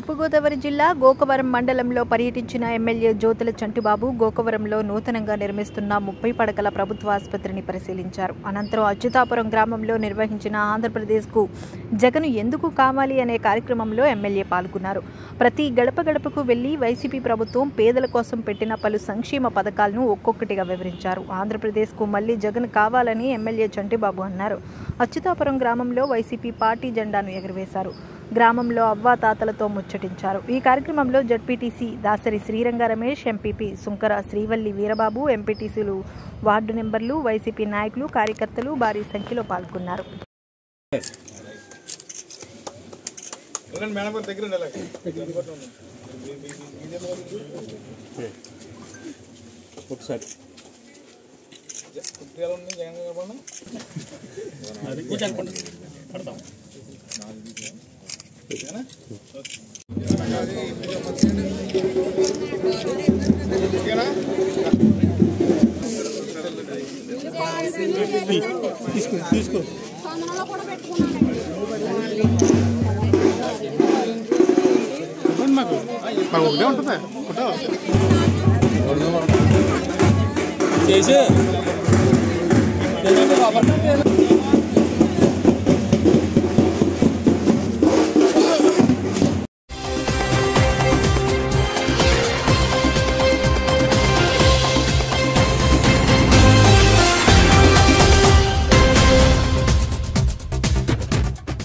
తూర్పుగోదావరి జిల్లా గోకవరం మండలంలో పర్యటించిన ఎమ్మెల్యే జ్యోతుల చంటిబాబు గోకవరంలో నూతనంగా నిర్మిస్తున్న ముప్పై పడకల ప్రభుత్వ ఆసుపత్రిని పరిశీలించారు అనంతరం అచ్యుతాపురం గ్రామంలో నిర్వహించిన ఆంధ్రప్రదేశ్కు జగన్ ఎందుకు కావాలి అనే కార్యక్రమంలో ఎమ్మెల్యే పాల్గొన్నారు ప్రతి గడప గడపకు వెళ్లి వైసీపీ ప్రభుత్వం పేదల కోసం పెట్టిన పలు సంక్షేమ పథకాలను ఒక్కొక్కటిగా వివరించారు ఆంధ్రప్రదేశ్కు మళ్లీ జగన్ కావాలని ఎమ్మెల్యే చంటిబాబు అన్నారు అచ్యుతాపురం గ్రామంలో వైసీపీ పార్టీ జెండాను ఎగురవేశారు గ్రామంలో అవ్వాతాతలతో ముచ్చటించారు ఈ కార్యక్రమంలో జడ్పీటీసీ దాసరి శ్రీరంగ రమేష్ ఎంపీపీ సుంకర శ్రీవల్లి వీరబాబు ఎంపీటీసీలు వార్డు నెంబర్లు వైసీపీ నాయకులు కార్యకర్తలు భారీ సంఖ్యలో పాల్గొన్నారు వెళ్ళండి మేడం గారి దగ్గర ఉండాలి ఒకసారి కుట్టియాలు ఉన్నాయి జగన్ గారు పడినా అది కూర్చో అనుకోండి పడతాం ఓకేనా తీసుకో తీసుకో సొంతంలో కూడా పెట్టుకున్నాను ఇవ్వండి మాకు మాకు ఒకటే ఉంటుంది ఫోటో చేసి